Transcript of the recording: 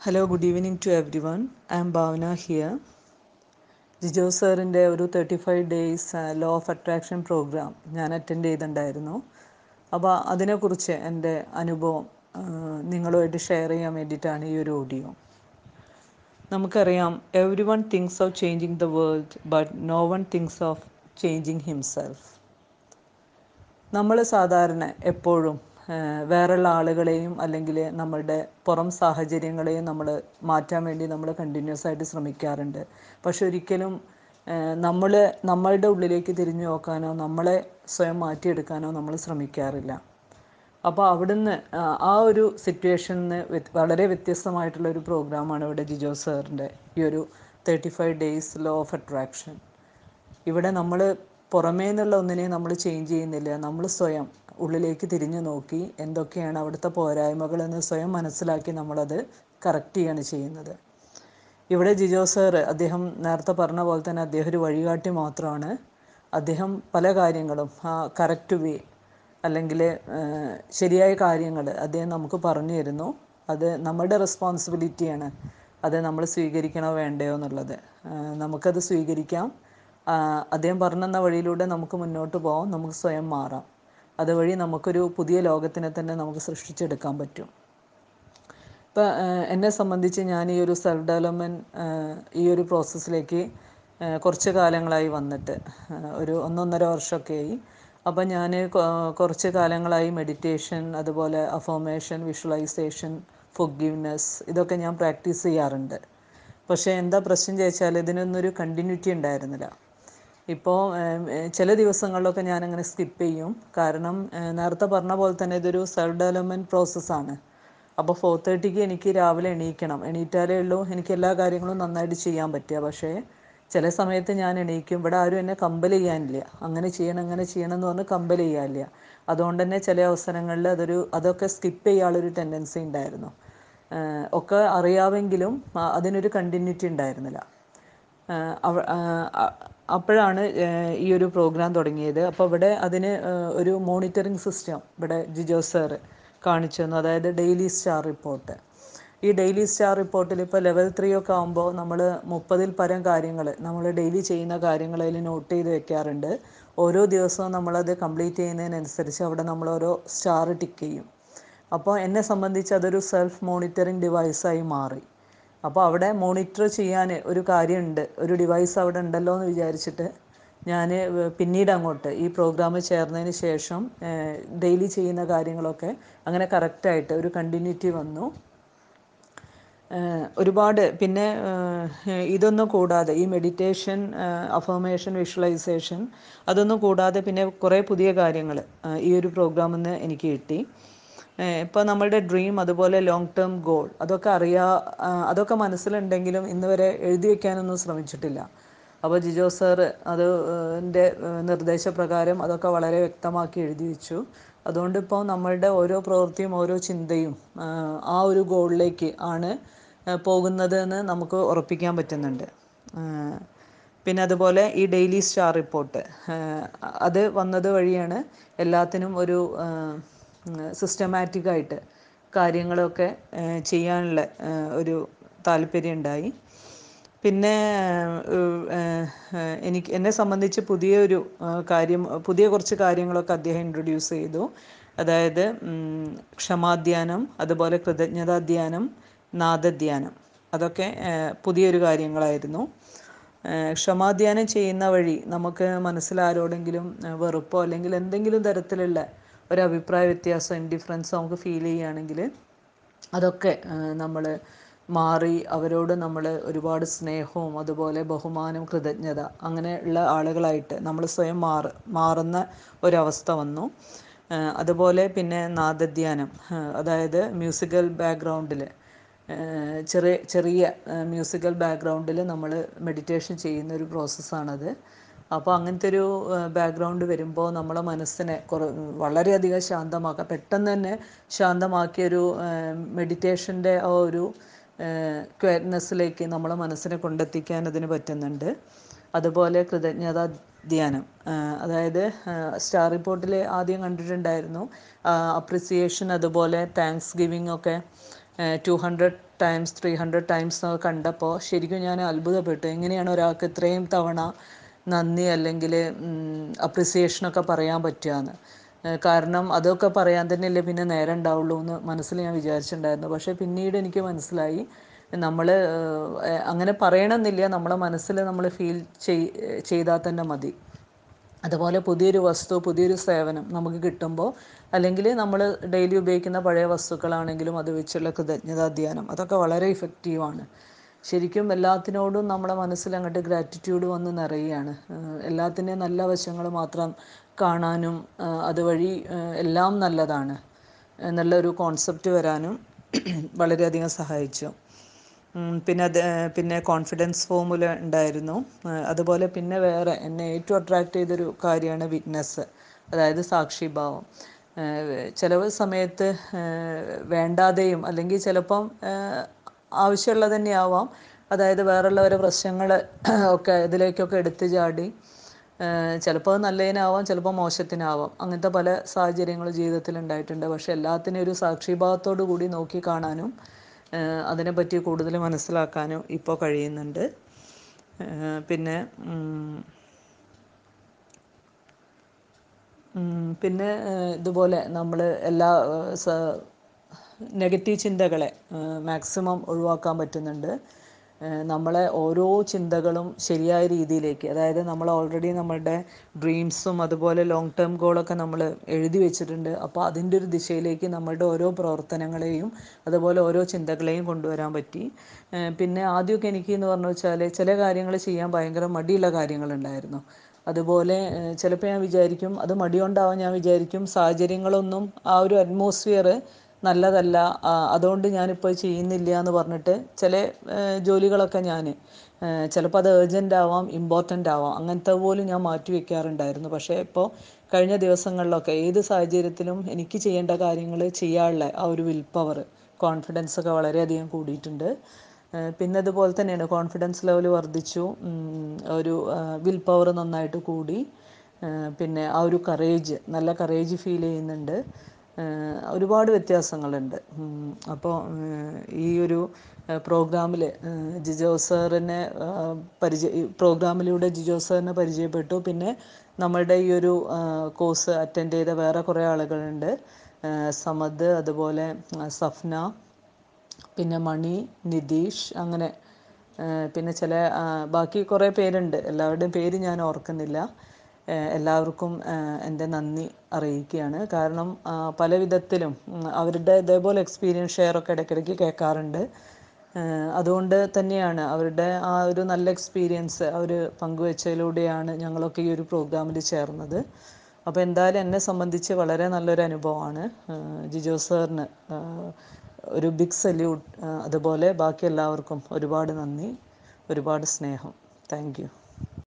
hello good evening to everyone I am Bhavana here Jijo സാറിൻ്റെ ഒരു thirty five days law of attraction program ഞാൻ attend ചെയ്തിട്ടുണ്ടായിരുന്നു അപ്പോൾ അതിനെക്കുറിച്ച് എൻ്റെ അനുഭവം ആ, നിങ്ങളുമായിട്ട് ഷെയർ ചെയ്യാൻ വേണ്ടിയിട്ടാണ് ഈ ഒരു ഓഡിയോ നമുക്കറിയാം everyone thinks of changing the world but no one thinks of changing himself നമ്മൾ സാധാരണ എപ്പോഴും ആ, വേറെയുള്ള ആളുകളെയും അല്ലെങ്കിൽ നമ്മളുടെ പുറം സാഹചര്യങ്ങളെയും നമ്മൾ മാറ്റാൻ വേണ്ടി നമ്മൾ കണ്ടിന്യൂസ് ആയിട്ട് ശ്രമിക്കാറുണ്ട് പക്ഷെ ഒരിക്കലും നമ്മൾ നമ്മളുടെ ഉള്ളിലേക്ക് തിരിഞ്ഞു നോക്കാനോ നമ്മളെ സ്വയം മാറ്റിയെടുക്കാനോ നമ്മൾ ശ്രമിക്കാറില്ല അപ്പോൾ അവിടുന്ന് ആ, ആ ഒരു സിറ്റുവേഷനിൽ വളരെ വ്യത്യസ്തമായിട്ടുള്ള ഒരു പ്രോഗ്രാമാണ് ഇവിടെ ജിജോ സാറിൻ്റെ ഈ ഒരു thirty five days law of attraction ഇവിടെ നമ്മൾ പുറമേ നിന്നുള്ള ഒന്നിനെയും നമ്മൾ ചേഞ്ച് ചെയ്യുന്നില്ല നമ്മൾ സ്വയം ഉള്ളിലേക്ക് തിരിഞ്ഞു നോക്കി എന്തൊക്കെയാണ് അവിടുത്തെ പോരായ്മകളെന്ന് സ്വയം മനസ്സിലാക്കി നമ്മളത് കറക്റ്റ് ചെയ്യാണ് ചെയ്യുന്നത് ഇവിടെ ജിജോ സാർ അദ്ദേഹം നേരത്തെ പറഞ്ഞ പോലെ തന്നെ അദ്ദേഹം ഒരു വഴികാട്ടി മാത്രമാണ് അദ്ദേഹം പല കാര്യങ്ങളും ആ കറക്റ്റ് വേ അല്ലെങ്കിൽ ശരിയായ കാര്യങ്ങൾ അദ്ദേഹം നമുക്ക് പറഞ്ഞു തരുന്നു അത് നമ്മുടെ റെസ്പോൺസിബിലിറ്റിയാണ് അത് നമ്മൾ സ്വീകരിക്കണോ വേണ്ടയോ എന്നുള്ളത് ആ, നമുക്കത് സ്വീകരിക്കാം ആ, അദ്ദേഹം പറഞ്ഞു തന്ന വഴിയിലൂടെ നമുക്ക് മുന്നോട്ട് പോകാം നമുക്ക് സ്വയം മാറാം അതുവഴി നമുക്കൊരു പുതിയ ലോകത്തിനെ തന്നെ നമുക്ക് സൃഷ്ടിച്ചെടുക്കാൻ പറ്റും ഇപ്പം എന്നെ സംബന്ധിച്ച് ഞാൻ ഈ ഒരു സെൽഫ് ഡെവലപ്മെൻറ്റ് ഈ ഒരു പ്രോസസ്സിലേക്ക് കുറച്ച് കാലങ്ങളായി വന്നിട്ട് ആ, ഒരു ഒന്നൊന്നര വർഷമൊക്കെയായി അപ്പം ഞാൻ കുറച്ച് കാലങ്ങളായി മെഡിറ്റേഷൻ അതുപോലെ അഫോമേഷൻ വിഷ്വലൈസേഷൻ ഫൊഗീവ്നെസ് ഇതൊക്കെ ഞാൻ പ്രാക്ടീസ് ചെയ്യാറുണ്ട് പക്ഷേ എന്താ പ്രശ്നം ചോദിച്ചാൽ ഇതിനൊന്നൊരു കണ്ടിന്യൂറ്റി ഉണ്ടായിരുന്നില്ല ഇപ്പോൾ ചില ദിവസങ്ങളിലൊക്കെ ഞാനങ്ങനെ സ്കിപ്പ് ചെയ്യും കാരണം ഏഹ്, നേരത്തെ പറഞ്ഞ പോലെ തന്നെ ഇതൊരു സെൽഫ് ഡെവലപ്മെൻറ്റ് പ്രോസസ്സാണ് അപ്പോൾ ഫോർ തേർട്ടിക്ക് എനിക്ക് രാവിലെ എണീക്കണം എണീറ്റാലേ ഉള്ളൂ എനിക്ക് എല്ലാ കാര്യങ്ങളും നന്നായിട്ട് ചെയ്യാൻ പറ്റുക പക്ഷേ ചില സമയത്ത് ഞാൻ എണീക്കും ഇവിടെ ആരും എന്നെ കമ്പൽ ചെയ്യാനില്ല അങ്ങനെ ചെയ്യണം അങ്ങനെ ചെയ്യണം എന്ന് പറഞ്ഞ് കമ്പൽ ചെയ്യാനില്ല അതുകൊണ്ട് തന്നെ ചില അവസരങ്ങളിൽ അതൊരു അതൊക്കെ സ്കിപ്പ് ചെയ്യാനുള്ളൊരു ടെൻഡൻസി ഉണ്ടായിരുന്നു ഏഹ്, ഒക്കെ അറിയാമെങ്കിലും ആ, അതിനൊരു കണ്ടിന്യൂറ്റി ഉണ്ടായിരുന്നില്ല ആഹ് അവ- ആഹ് അ- അപ്പോഴാണ് ഏഹ് ഈ ഒരു പ്രോഗ്രാം തുടങ്ങിയത് അപ്പോൾ ഇവിടെ അതിന് ഏഹ് ഒരു മോണിറ്ററിംഗ് സിസ്റ്റം ഇവിടെ ജിജോ സാറ് കാണിച്ചു തന്നു അതായത് ഡെയിലി സ്റ്റാർ റിപ്പോർട്ട് ഈ ഡെയിലി സ്റ്റാർ റിപ്പോർട്ടിൽ ഇപ്പോൾ ലെവൽ ത്രീ ഒക്കെ ആകുമ്പോൾ നമ്മൾ മുപ്പതിൽ പരം കാര്യങ്ങൾ നമ്മൾ ഡെയിലി ചെയ്യുന്ന കാര്യങ്ങൾ അതിൽ നോട്ട് ചെയ്ത് വെക്കാറുണ്ട് ഓരോ ദിവസവും നമ്മളത് കംപ്ലീറ്റ് ചെയ്യുന്നതിനനുസരിച്ച് അവിടെ നമ്മൾ ഓരോ സ്റ്റാർ ടിക്ക് ചെയ്യും അപ്പോൾ എന്നെ സംബന്ധിച്ച് അതൊരു സെൽഫ് മോണിറ്ററിംഗ് ഡിവൈസായി മാറി അപ്പോൾ അവിടെ മോണിറ്റർ ചെയ്യാൻ ഒരു കാര്യമുണ്ട് ഒരു ഡിവൈസ് അവിടെ ഉണ്ടല്ലോ എന്ന് വിചാരിച്ചിട്ട് ഞാൻ പിന്നീട് അങ്ങോട്ട് ഈ പ്രോഗ്രാം ചേർന്നതിന് ശേഷം ഡെയിലി ചെയ്യുന്ന കാര്യങ്ങളൊക്കെ അങ്ങനെ കറക്റ്റായിട്ട് ഒരു കണ്ടിന്യൂറ്റി വന്നു ഏഹ് ഒരുപാട് പിന്നെ ഏഹ് ഇതൊന്നും കൂടാതെ ഈ മെഡിറ്റേഷൻ അഫർമേഷൻ വിഷ്വലൈസേഷൻ അതൊന്നും കൂടാതെ പിന്നെ കുറേ പുതിയ കാര്യങ്ങൾ ഈ ഒരു പ്രോഗ്രാമിൽ നിന്ന് എനിക്ക് കിട്ടി ഇപ്പോൾ നമ്മളുടെ ഡ്രീം അതുപോലെ ലോങ് ടേം ഗോൾ അതൊക്കെ അറിയാ ആ, അതൊക്കെ മനസ്സിലുണ്ടെങ്കിലും ഇന്ന് വരെ എഴുതി വയ്ക്കാനൊന്നും ശ്രമിച്ചിട്ടില്ല അപ്പോൾ ജിജോ സാർ അത് എൻ്റെ നിർദ്ദേശപ്രകാരം അതൊക്കെ വളരെ വ്യക്തമാക്കി എഴുതി വെച്ചു അതുകൊണ്ട് ഇപ്പോൾ നമ്മളുടെ ഓരോ പ്രവൃത്തിയും ഓരോ ചിന്തയും ആ, ആ ഒരു ഗോളിലേക്ക് ആണ് ആ, പോകുന്നത് എന്ന് നമുക്ക് ഉറപ്പിക്കാൻ പറ്റുന്നുണ്ട് ആ, പിന്നെ അതുപോലെ ഈ ഡെയിലി സ്റ്റാർ റിപ്പോർട്ട് അത് വന്നത് വഴിയാണ് എല്ലാത്തിനും ഒരു സിസ്റ്റമാറ്റിക് ആയിട്ട് കാര്യങ്ങളൊക്കെ ആ, ചെയ്യാനുള്ള ആ, ഒരു താല്പര്യം ഉണ്ടായി പിന്നെ ഏഹ്, ഏഹ്, എനിക്ക് എന്നെ സംബന്ധിച്ച് പുതിയൊരു ആ, കാര്യം പുതിയ കുറച്ച് കാര്യങ്ങളൊക്കെ അദ്ദേഹം ഇൻട്രൊഡ്യൂസ് ചെയ്തു അതായത് ഉം, ക്ഷമാധ്യാനം അതുപോലെ കൃതജ്ഞതാധ്യാനം നാദധ്യാനം അതൊക്കെ ഏഹ്, പുതിയൊരു കാര്യങ്ങളായിരുന്നു ഏഹ്, ക്ഷമാധ്യാനം ചെയ്യുന്ന വഴി നമുക്ക് മനസ്സിൽ ആരോടെങ്കിലും ഏഹ്, വെറുപ്പോ അല്ലെങ്കിൽ എന്തെങ്കിലും തരത്തിലുള്ള ഒരു അഭിപ്രായ വ്യത്യാസം ഇൻഡിഫറൻസോ നമുക്ക് ഫീൽ ചെയ്യുകയാണെങ്കിൽ അതൊക്കെ നമ്മൾ മാറി അവരോട് നമ്മൾ ഒരുപാട് സ്നേഹവും അതുപോലെ ബഹുമാനം കൃതജ്ഞത അങ്ങനെയുള്ള ആളുകളായിട്ട് നമ്മൾ സ്വയം മാറ് മാറുന്ന ഒരവസ്ഥ വന്നു ആ, അതുപോലെ പിന്നെ നാദധ്യാനം ആ, അതായത് മ്യൂസിക്കൽ ബാക്ക്ഗ്രൗണ്ടിൽ ചെറിയ ചെറിയ മ്യൂസിക്കൽ ബാക്ക്ഗ്രൗണ്ടിൽ നമ്മൾ മെഡിറ്റേഷൻ ചെയ്യുന്ന ഒരു പ്രോസസ്സാണത് അപ്പോൾ അങ്ങനത്തെ ഒരു ബാക്ക്ഗ്രൗണ്ട് വരുമ്പോൾ നമ്മളെ മനസ്സിനെ കുറ വളരെയധികം ശാന്തമാക്കാം പെട്ടെന്ന് തന്നെ ശാന്തമാക്കിയൊരു മെഡിറ്റേഷൻ്റെ ആ ഒരു ക്വയറ്റ്നെസ്സിലേക്ക് നമ്മളെ മനസ്സിനെ കൊണ്ടെത്തിക്കാൻ അതിന് പറ്റുന്നുണ്ട് അതുപോലെ കൃതജ്ഞത ധ്യാനം ആ, അതായത് സ്റ്റാർ റിപ്പോർട്ടിൽ ആദ്യം കണ്ടിട്ടുണ്ടായിരുന്നു അപ്രിസിയേഷൻ അതുപോലെ താങ്ക്സ് ഗിവിംഗ് ഒക്കെ two hundred times three hundred times എന്നൊക്കെ കണ്ടപ്പോൾ ശരിക്കും ഞാൻ അത്ഭുതപ്പെട്ടു എങ്ങനെയാണ് ഒരാൾക്ക് ഇത്രയും തവണ നന്ദി അല്ലെങ്കിൽ അപ്രിസിയേഷനൊക്കെ പറയാൻ പറ്റുകയെന്ന് കാരണം അതൊക്കെ പറയാൻ തന്നെയല്ലേ പിന്നെ നേരം ഉണ്ടാവുള്ളൂ എന്ന് മനസ്സിൽ ഞാൻ വിചാരിച്ചിട്ടുണ്ടായിരുന്നു പക്ഷേ പിന്നീട് എനിക്ക് മനസ്സിലായി നമ്മൾ അങ്ങനെ പറയണമെന്നില്ല നമ്മളെ മനസ്സിൽ നമ്മൾ ഫീൽ ചെയ് ചെയ്താൽ തന്നെ മതി അതുപോലെ പുതിയൊരു വസ്തു പുതിയൊരു സേവനം നമുക്ക് കിട്ടുമ്പോൾ അല്ലെങ്കിൽ നമ്മൾ ഡെയിലി ഉപയോഗിക്കുന്ന പഴയ വസ്തുക്കളാണെങ്കിലും അത് വെച്ചുള്ള കൃതജ്ഞതാ ധ്യാനം അതൊക്കെ വളരെ ഇഫക്റ്റീവാണ് ശരിക്കും എല്ലാത്തിനോടും നമ്മുടെ മനസ്സിൽ അങ്ങോട്ട് ഗ്രാറ്റിറ്റ്യൂഡ് വന്ന് നിറയുകയാണ് എല്ലാത്തിൻ്റെയും നല്ല വശങ്ങൾ മാത്രം കാണാനും അതുവഴി എല്ലാം നല്ലതാണ് നല്ലൊരു കോൺസെപ്റ്റ് വരാനും വളരെയധികം സഹായിച്ചു പിന്നെ അത് പിന്നെ കോൺഫിഡൻസ് ഫോമുല ഉണ്ടായിരുന്നു അതുപോലെ പിന്നെ വേറെ എന്നെ ഏറ്റവും അട്രാക്റ്റ് ചെയ്തൊരു കാര്യമാണ് വിറ്റ്നസ് അതായത് സാക്ഷിഭാവം ചില സമയത്ത് വേണ്ടാതെയും അല്ലെങ്കിൽ ചിലപ്പം ആവശ്യമുള്ളത് തന്നെയാവാം അതായത് വേറുള്ളവരെ പ്രശ്നങ്ങൾ ഒക്കെ ഇതിലേക്കൊക്കെ എടുത്തു ചാടി ചിലപ്പോൾ അത് നല്ലതിനാവാം ചിലപ്പോൾ മോശത്തിനാവാം അങ്ങനത്തെ പല സാഹചര്യങ്ങളും ജീവിതത്തിൽ ഉണ്ടായിട്ടുണ്ട് പക്ഷേ എല്ലാത്തിനെയും ഒരു സാക്ഷിഭാവത്തോടു കൂടി നോക്കി കാണാനും അതിനെപ്പറ്റി കൂടുതൽ മനസ്സിലാക്കാനും ഇപ്പോൾ കഴിയുന്നുണ്ട് പിന്നെ പിന്നെ ഇതുപോലെ നമ്മൾ എല്ലാ സ നെഗറ്റീവ് ചിന്തകളെ മാക്സിമം ഒഴിവാക്കാൻ പറ്റുന്നുണ്ട് നമ്മളെ ഓരോ ചിന്തകളും ശരിയായ രീതിയിലേക്ക് അതായത് നമ്മൾ ഓൾറെഡി നമ്മളുടെ ഡ്രീംസും അതുപോലെ ലോങ്ങ് ടേം ഗോളൊക്കെ നമ്മൾ എഴുതി വെച്ചിട്ടുണ്ട് അപ്പോൾ അതിൻ്റെ ഒരു ദിശയിലേക്ക് നമ്മളുടെ ഓരോ പ്രവർത്തനങ്ങളെയും അതുപോലെ ഓരോ ചിന്തകളെയും കൊണ്ടുവരാൻ പറ്റി പിന്നെ ആദ്യമൊക്കെ എനിക്ക് എന്ന് പറഞ്ഞു വെച്ചാൽ ചില കാര്യങ്ങൾ ചെയ്യാൻ ഭയങ്കര മടിയുള്ള കാര്യങ്ങളുണ്ടായിരുന്നു അതുപോലെ ചിലപ്പോൾ ഞാൻ വിചാരിക്കും അത് മടി കൊണ്ടാവാം ഞാൻ വിചാരിക്കും സാഹചര്യങ്ങളൊന്നും ആ ഒരു അറ്റ്മോസ്ഫിയർ നല്ലതല്ല അതുകൊണ്ട് ഞാനിപ്പോൾ ചെയ്യുന്നില്ല എന്ന് പറഞ്ഞിട്ട് ചില ജോലികളൊക്കെ ഞാൻ ചിലപ്പോൾ അത് ഏർജൻ്റ് ആവാം ഇമ്പോർട്ടൻ്റ് ആവാം അങ്ങനത്തെ പോലും ഞാൻ മാറ്റി വയ്ക്കാറുണ്ടായിരുന്നു പക്ഷേ ഇപ്പോൾ കഴിഞ്ഞ ദിവസങ്ങളിലൊക്കെ ഏത് സാഹചര്യത്തിലും എനിക്ക് ചെയ്യേണ്ട കാര്യങ്ങൾ ചെയ്യാനുള്ള ആ ഒരു വിൽ പവർ കോൺഫിഡൻസ് ഒക്കെ വളരെയധികം കൂടിയിട്ടുണ്ട് പിന്നെ അതുപോലെ തന്നെയാണ് കോൺഫിഡൻസ് ലെവൽ വർദ്ധിച്ചു ഒരു വിൽ പവർ നന്നായിട്ട് കൂടി പിന്നെ ആ ഒരു കറേജ് നല്ല കറേജ് ഫീൽ ചെയ്യുന്നുണ്ട് ഒരുപാട് വ്യത്യാസങ്ങളുണ്ട് അപ്പോൾ ഈ ഒരു പ്രോഗ്രാമിൽ ജിജോ സാറിനെ പരിചയ പ്രോഗ്രാമിലൂടെ ജിജോ സാറിനെ പരിചയപ്പെട്ടു പിന്നെ നമ്മളുടെ ഈ ഒരു കോഴ്സ് അറ്റൻഡ് ചെയ്ത വേറെ കുറേ ആളുകളുണ്ട് സമദ് അതുപോലെ സഫ്ന പിന്നെ മണി നിതീഷ് അങ്ങനെ പിന്നെ ചില ബാക്കി കുറേ പേരുണ്ട് എല്ലാവരുടെയും പേര് ഞാൻ ഓർക്കുന്നില്ല എല്ലാവർക്കും എൻ്റെ നന്ദി അറിയിക്കുകയാണ് കാരണം പല വിധത്തിലും അവരുടെ ഇതേപോലെ എക്സ്പീരിയൻസ് ഷെയറൊക്കെ ഇടയ്ക്കിടയ്ക്ക് കേൾക്കാറുണ്ട് അതുകൊണ്ട് തന്നെയാണ് അവരുടെ ആ ഒരു നല്ല എക്സ്പീരിയൻസ് അവർ പങ്കുവച്ചതിലൂടെയാണ് ഞങ്ങളൊക്കെ ഈ ഒരു പ്രോഗ്രാമിൽ ചേർന്നത് അപ്പോൾ എന്തായാലും എന്നെ സംബന്ധിച്ച് വളരെ നല്ലൊരു അനുഭവമാണ് ജിജോ സാറിന് ഒരു ബിഗ് സല്യൂട്ട് അതുപോലെ ബാക്കി എല്ലാവർക്കും ഒരുപാട് നന്ദി ഒരുപാട് സ്നേഹം താങ്ക് യു